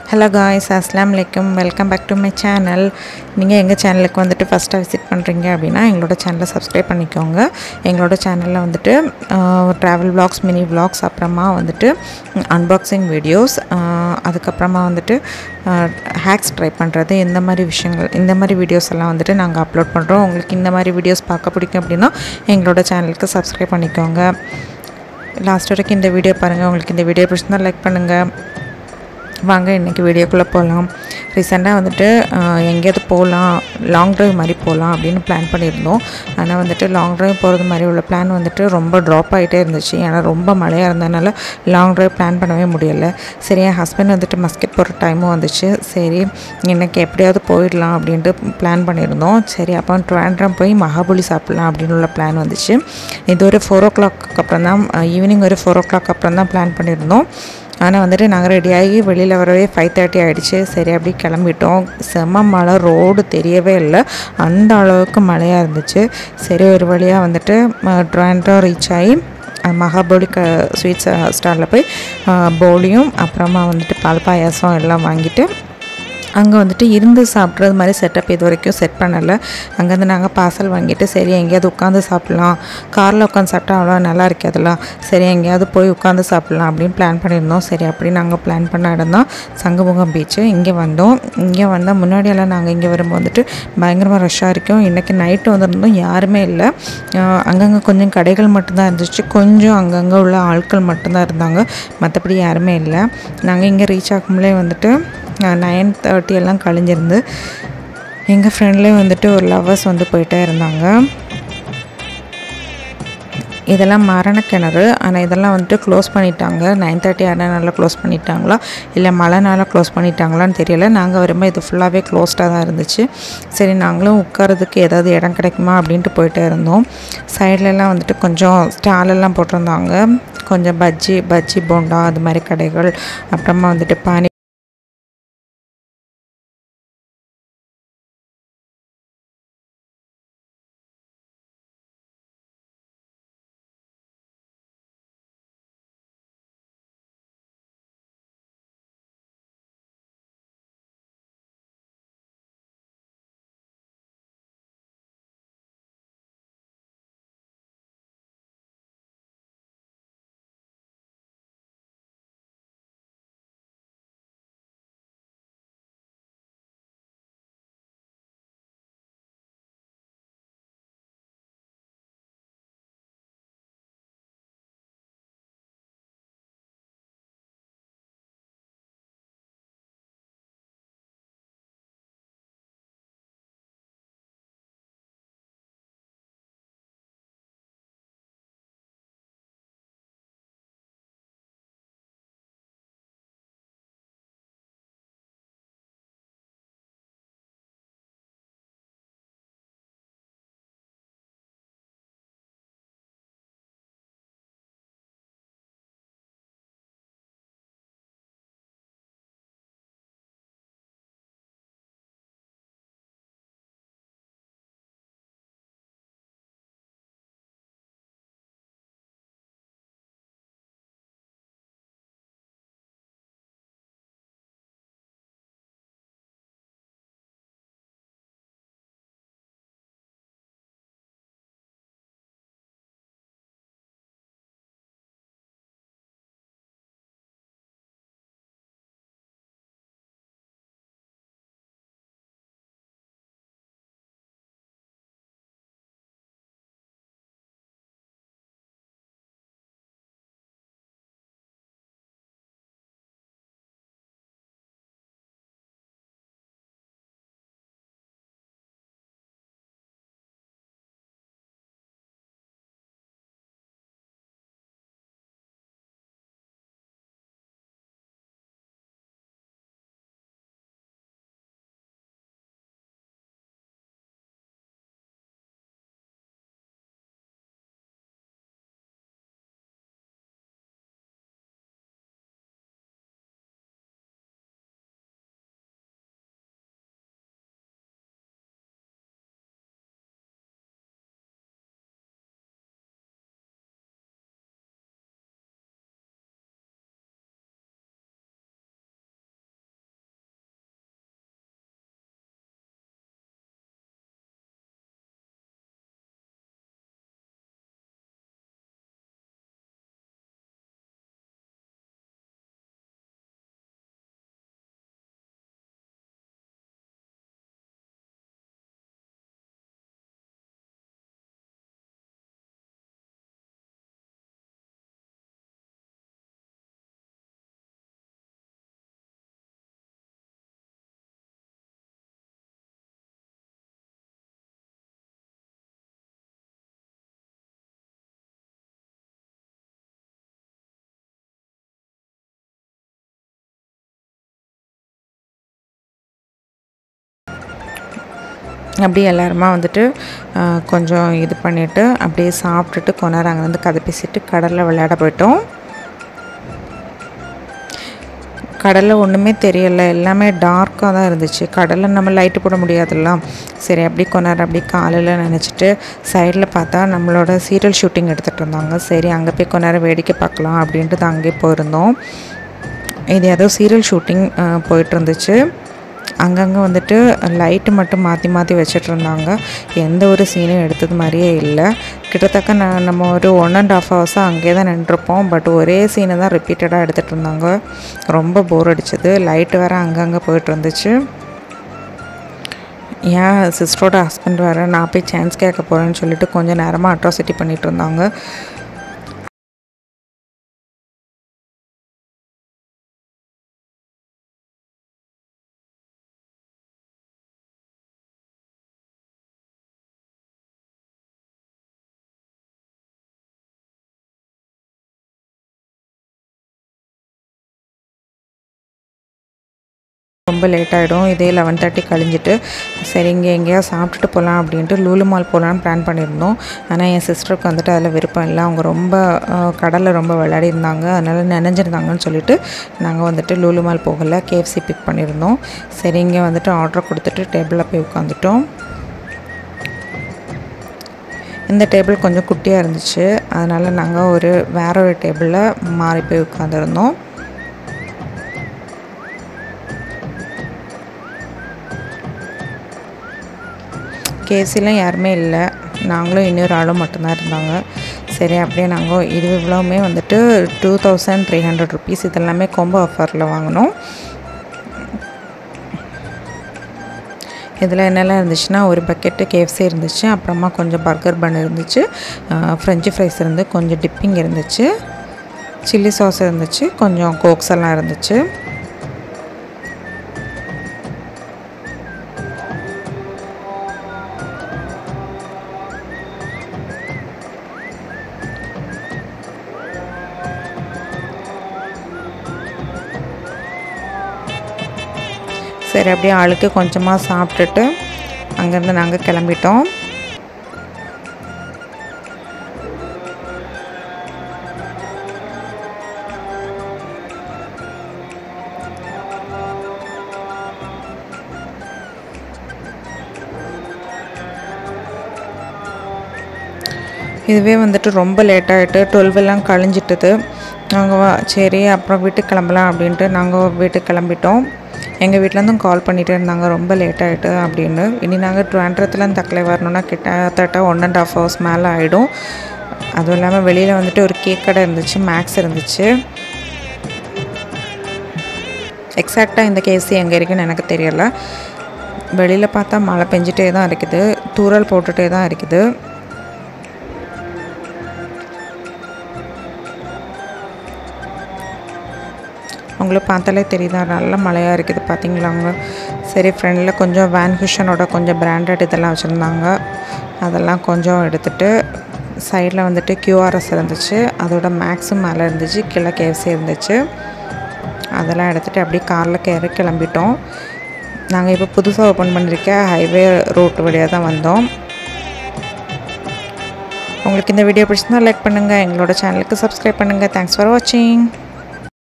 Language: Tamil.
ஹலோ காய்ஸ் அஸ்லாம் வலைக்கம் welcome back to my channel நீங்கள் எங்கள் சேனலுக்கு வந்துட்டு ஃபஸ்ட்டாக விசிட் பண்ணுறீங்க அப்படின்னா எங்களோட சேனலை சப்ஸ்கிரைப் பண்ணிக்கோங்க எங்களோட சேனலில் வந்துட்டு ட்ராவல் vlogs மினி vlogs அப்புறமா வந்துட்டு அன்பாக்சிங் வீடியோஸ் அதுக்கப்புறமா வந்துட்டு ஹேக்ஸ் ட்ரை பண்ணுறது இந்த மாதிரி விஷயங்கள் இந்த மாதிரி வீடியோஸ் எல்லாம் வந்துட்டு நாங்கள் அப்லோட் பண்ணுறோம் உங்களுக்கு இந்த மாதிரி வீடியோஸ் பார்க்க பிடிக்கும் அப்படின்னா எங்களோட சேனலுக்கு சப்ஸ்கிரைப் பண்ணிக்கோங்க லாஸ்ட் வரைக்கும் இந்த வீடியோ பாருங்கள் உங்களுக்கு இந்த வீடியோ பிடிச்சிருந்தா லைக் பண்ணுங்கள் வாங்க இன்றைக்கி வீடியோக்குள்ளே போகலாம் ரீசெண்டாக வந்துட்டு ஆஹ், எங்கேயாவது போகலாம் லாங் ட்ரைவ் மாதிரி போகலாம் அப்படின்னு பிளான் பண்ணியிருந்தோம் ஆனால் வந்துட்டு லாங் ட்ரைவ் போகிறது மாதிரி உள்ள பிளான் வந்துட்டு ரொம்ப ட்ராப் ஆகிட்டே இருந்துச்சு ஏன்னா ரொம்ப மழையாக இருந்ததுனால லாங் ட்ரைவ் பிளான் பண்ணவே முடியலை சரி என் ஹஸ்பண்ட் வந்துட்டு மஸ்கெட் போகிற டைமும் வந்துச்சு சரி இன்னைக்கு எப்படியாவது போயிடலாம் அப்படின்ட்டு பிளான் பண்ணியிருந்தோம் சரி அப்போ ட்ராண்ட்ரம் போய் மகாபலி சாப்பிட்லாம் அப்படின்னு உள்ள பிளான் வந்துச்சு இது ஒரு ஃபோர் ஓ கிளாக் அப்புறம் தான் ஈவினிங் ஒரு ஃபோர் ஓ கிளாக் அப்புறம் தான் பிளான் பண்ணியிருந்தோம் ஆனால் வந்துட்டு நாங்கள் ரெடியாகி வெளியில் வரவே ஃபைவ் தேர்ட்டி ஆகிடுச்சு சரி அப்படி கிளம்பிட்டோம் செம்ம மழை ரோடு தெரியவே இல்லை அந்த அளவுக்கு மழையாக இருந்துச்சு சரி ஒரு வழியாக வந்துட்டு ட்ராண்டோ ரீச் ஆகி அஹ், மகாபலி க ஸ்வீட்ஸ் ஸ்டாலில் போய் அஹ், போலியும் அப்புறமா வந்துட்டு பால் பாயாசம் எல்லாம் வாங்கிட்டு அங்கே வந்துட்டு இருந்து சாப்பிட்றது மாதிரி செட்டப் இது வரைக்கும் செட் பண்ணலை அங்கேருந்து நாங்கள் பார்சல் வாங்கிட்டு சரி எங்கேயாவது உட்காந்து சாப்பிட்லாம் காரில் உட்காந்து சாப்பிட்டா அவ்வளோ நல்லா இருக்காதுல்ல சரி எங்கேயாவது போய் உட்காந்து சாப்பிட்லாம் அப்படின்னு பிளான் பண்ணியிருந்தோம் சரி அப்படி நாங்கள் பிளான் பண்ண இடம் தான் சங்குமுகம் பீச்சு இங்கே வந்தோம் இங்கே வந்தால் முன்னாடியெல்லாம் நாங்கள் இங்கே வரும்போது வந்துட்டு பயங்கரமாக ரஷ்ஷாக இருக்கும் இன்றைக்கி நைட்டு வந்திருந்தோம் யாருமே இல்லை ஆஹ் அங்கங்கே கொஞ்சம் கடைகள் மட்டும்தான் இருந்துச்சு கொஞ்சம் அங்கங்கே உள்ள ஆட்கள் மட்டும்தான் இருந்தாங்க மற்றபடி யாருமே இல்லை நாங்கள் இங்கே ரீச் ஆகும்போதே வந்துட்டு நைன் தேர்ட்டி எல்லாம் கழிஞ்சிருந்து எங்கள் ஃப்ரெண்ட்லேயே வந்துட்டு ஒரு லவ்வர்ஸ் வந்து போயிட்டே இருந்தாங்க இதெல்லாம் மரண கிணறு ஆனால் இதெல்லாம் வந்துட்டு க்ளோஸ் பண்ணிட்டாங்க நைன் தேர்ட்டி ஆனனால க்ளோஸ் பண்ணிட்டாங்களா இல்லை மழைனால க்ளோஸ் பண்ணிட்டாங்களான்னு தெரியல நாங்கள் வரும்போது இது ஃபுல்லாகவே க்ளோஸ்டாக தான் இருந்துச்சு சரி நாங்களும் உட்காரதுக்கு ஏதாவது இடம் கிடைக்குமா அப்படின்ட்டு போயிட்டே இருந்தோம் சைட்லலாம் வந்துட்டு கொஞ்சம் ஸ்டாலெல்லாம் போட்டிருந்தாங்க கொஞ்சம் பஜ்ஜி பஜ்ஜி போண்டா அது மாதிரி கடைகள் அப்புறமா வந்துட்டு பானி அப்படியே எல்லாருமா வந்துட்டு ஆஹ், கொஞ்சம் இது பண்ணிவிட்டு அப்படியே சாப்பிட்டுட்டு கொஞ்ச நேரம் அங்கேருந்து கதை பேசிட்டு கடலில் விளையாட போயிட்டோம் கடலில் ஒன்றுமே தெரியல எல்லாமே டார்க்காக தான் இருந்துச்சு கடலில் நம்ம லைட்டு போட முடியாதுல்ல சரி அப்படி கொஞ்ச நேரம் அப்படி காலையில் நினச்சிட்டு சைடில் பார்த்தா நம்மளோட சீரியல் ஷூட்டிங் எடுத்துகிட்டு இருந்தாங்க சரி அங்கே போய் கொஞ்ச நேரம் வேடிக்கை பார்க்கலாம் அப்படின்ட்டு தான் அங்கேயே போயிருந்தோம் இது ஏதோ சீரியல் ஷூட்டிங் போயிட்டு இருந்துச்சு அங்கங்கே வந்துட்டு லைட்டு மட்டும் மாற்றி மாற்றி வச்சிட்டு இருந்தாங்க எந்த ஒரு சீனும் எடுத்தது மாதிரியே இல்லை கிட்டத்தட்ட நான் நம்ம ஒரு ஒன் அண்ட் ஆஃப் ஹவர்ஸாக அங்கேயே தான் நின்றுருப்போம் பட் ஒரே சீனை தான் ரிப்பீட்டடாக எடுத்துகிட்டு இருந்தாங்க ரொம்ப போர் அடிச்சது லைட்டு வேறு அங்கங்கே போயிட்டு இருந்துச்சு ஏன் சிஸ்டரோட ஹஸ்பண்ட் வேறு நான் போய் சான்ஸ் கேட்க போகிறேன்னு சொல்லிட்டு கொஞ்சம் நேரமாக அட்ராசிட்டி பண்ணிகிட்டு இருந்தாங்க ரொம்ப லேட் ஆகிடும் இதே லெவன் தேர்ட்டி கழிஞ்சிட்டு சரி இங்கே எங்கேயா சாப்பிட்டுட்டு போகலாம் அப்படின்ட்டு லூலு மால் போகலான்னு பிளான் பண்ணியிருந்தோம் ஆனால் என் சிஸ்டருக்கு வந்துட்டு அதில் விருப்பம் இல்லை அவங்க ரொம்ப கடலில் ரொம்ப விளையாடி இருந்தாங்க அதனால் நினைஞ்சிருந்தாங்கன்னு சொல்லிட்டு நாங்கள் வந்துட்டு லூலு மால் போகலை கேஎஃப்சி பிக் பண்ணியிருந்தோம் சரி இங்கே வந்துட்டு ஆர்டர் கொடுத்துட்டு டேபிளில் போய் உட்காந்துட்டோம் இந்த டேபிள் கொஞ்சம் குட்டியாக இருந்துச்சு அதனால் நாங்கள் ஒரு வேற ஒரு டேபிளில் மாறி போய் உட்காந்துருந்தோம் கேசிலாம் யாருமே இல்லை நாங்களும் இன்னொரு ஆளும் மட்டும்தான் இருந்தாங்க சரி அப்படியே நாங்கள் இது இவ்வளோவுமே வந்துட்டு two thousand three hundred rupees இதெல்லாமே கொம்போ ஆஃபரில் வாங்கினோம் இதில் என்னெல்லாம் இருந்துச்சுன்னா ஒரு பக்கெட்டு கேஎஃப்சி இருந்துச்சு அப்புறமா கொஞ்சம் பர்கர் பன் இருந்துச்சு ஃப்ரெஞ்சு ஃப்ரைஸ் இருந்து கொஞ்சம் டிப்பிங் இருந்துச்சு சில்லி சாஸ் இருந்துச்சு கொஞ்சம் கோக்ஸ் எல்லாம் இருந்துச்சு சரி அப்படியே ஆளுக்கு கொஞ்சமாக சாப்பிட்டுட்டு அங்கேருந்து நாங்கள் கிளம்பிட்டோம் இதுவே வந்துட்டு ரொம்ப லேட் ஆகிட்டு டுவெல்வெல்லாம் கழிஞ்சிட்டது நாங்கள் வா சரி அப்புறம் வீட்டுக்கு கிளம்பலாம் அப்படின்ட்டு நாங்கள் வீட்டுக்கு கிளம்பிட்டோம் எங்கள் வீட்டிலேருந்தும் கால் பண்ணிகிட்டே இருந்தாங்க ரொம்ப லேட் ஆகிட்டு அப்படின்னு இனி நாங்கள் ட்ராண்ட்ரத்துலேருந்து தக்கலை வரணுன்னா கிட்டத்தட்ட ஒன் அண்ட் ஆஃப் ஹவர்ஸ் மேலே ஆகிடும் அதுவும் இல்லாமல் வெளியில் வந்துட்டு ஒரு கேக் கடை இருந்துச்சு மேக்ஸ் இருந்துச்சு எக்ஸாக்டாக இந்த கேஸ் எங்கே இருக்குன்னு எனக்கு தெரியல வெளியில் பார்த்தா மழை பெஞ்சிட்டே தான் இருக்குது தூறல் போட்டுகிட்டே தான் இருக்குது உங்களுக்கு பார்த்தாலே தெரியுதா நல்ல மழையாக இருக்குது பார்த்தீங்களாங்க சரி ஃப்ரெண்டில் கொஞ்சம் வேன் குஷனோட கொஞ்சம் பிராண்டட் இதெல்லாம் வச்சுருந்தாங்க அதெல்லாம் கொஞ்சம் எடுத்துகிட்டு சைடில் வந்துட்டு கியூஆர்எஸ் இருந்துச்சு அதோட மேக்ஸும் மேலே இருந்துச்சு கீழே கேஎஃப்சி இருந்துச்சு அதெல்லாம் எடுத்துகிட்டு அப்படியே காரில் கேறி கிளம்பிட்டோம் நாங்கள் இப்போ புதுசாக ஓப்பன் பண்ணியிருக்க ஹைவே ரோட் வழியாக தான் வந்தோம் உங்களுக்கு இந்த வீடியோ பிடிச்சிருந்தா லைக் பண்ணுங்கள் எங்களோட சேனலுக்கு சப்ஸ்கிரைப் பண்ணுங்கள் தேங்க்ஸ் ஃபார் வாட்சிங்